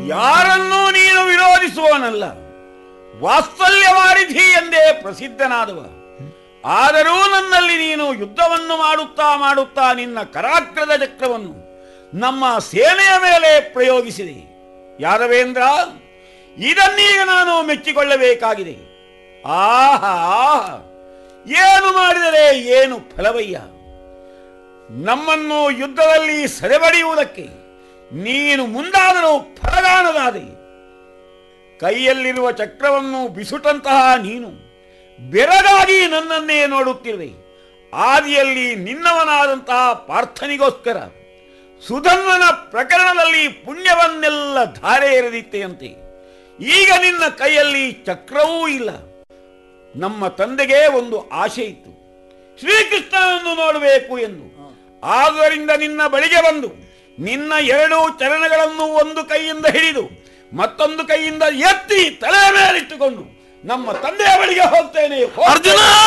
ಯಾರನ್ನೂ ನೀನು ವಿರೋಧಿಸುವವನಲ್ಲ ವಾತ್ಸಲ್ಯ ವಾರಿಧಿ ಎಂದೇ ಪ್ರಸಿದ್ಧನಾದವ ಆದರೂ ನನ್ನಲ್ಲಿ ನೀನು ಯುದ್ಧವನ್ನು ಮಾಡುತ್ತಾ ಮಾಡುತ್ತಾ ನಿನ್ನ ಕರಾಗ್ರದ ಚಕ್ರವನ್ನು ನಮ್ಮ ಸೇನೆಯ ಮೇಲೆ ಪ್ರಯೋಗಿಸಿದೆ ಯಾದವೇಂದ್ರ ಇದನ್ನೀಗ ನಾನು ಮೆಚ್ಚಿಕೊಳ್ಳಬೇಕಾಗಿದೆ ಆಹಾ ಆಹಾ ಏನು ಮಾಡಿದರೆ ಏನು ಫಲವಯ್ಯ ನಮ್ಮನ್ನು ಯುದ್ಧದಲ್ಲಿ ಸೆರೆಬಡಿಯುವುದಕ್ಕೆ ನೀನು ಮುಂದಾದರೂ ಫಲಗಾಣದಾದೆ ಕೈಯಲ್ಲಿರುವ ಚಕ್ರವನ್ನು ಬಿಸುಟಂತಹ ನೀನು ಬೆರಗಾಗಿ ನನ್ನನ್ನೇ ನೋಡುತ್ತಿರುವೆ ಆದಿಯಲ್ಲಿ ನಿನ್ನವನಾದಂತಹ ಪಾರ್ಥನಿಗೋಸ್ಕರ ಸುಧನ್ವನ ಪ್ರಕರಣದಲ್ಲಿ ಪುಣ್ಯವನ್ನೆಲ್ಲ ಧಾರೆ ಎರೆದಿತ್ತೆಯಂತೆ ಈಗ ನಿನ್ನ ಕೈಯಲ್ಲಿ ಚಕ್ರವೂ ಇಲ್ಲ ನಮ್ಮ ತಂದೆಗೆ ಒಂದು ಆಶೆ ಇತ್ತು ಶ್ರೀಕೃಷ್ಣನನ್ನು ನೋಡಬೇಕು ಎಂದು ಆದ್ದರಿಂದ ನಿನ್ನ ಬಳಿಗೆ ಬಂದು ನಿನ್ನ ಎರಡು ಚರಣಗಳನ್ನು ಒಂದು ಕೈಯಿಂದ ಹಿಡಿದು ಮತ್ತೊಂದು ಕೈಯಿಂದ ಎತ್ತಿ ತಲೆ ಮೇಲಿಟ್ಟುಕೊಂಡು ನಮ್ಮ ತಂದೆಯ ಬಳಿಗೆ ಹೋಗ್ತೇನೆ ಹೋಗ್ತೇನೆ. ಅರ್ಜುನ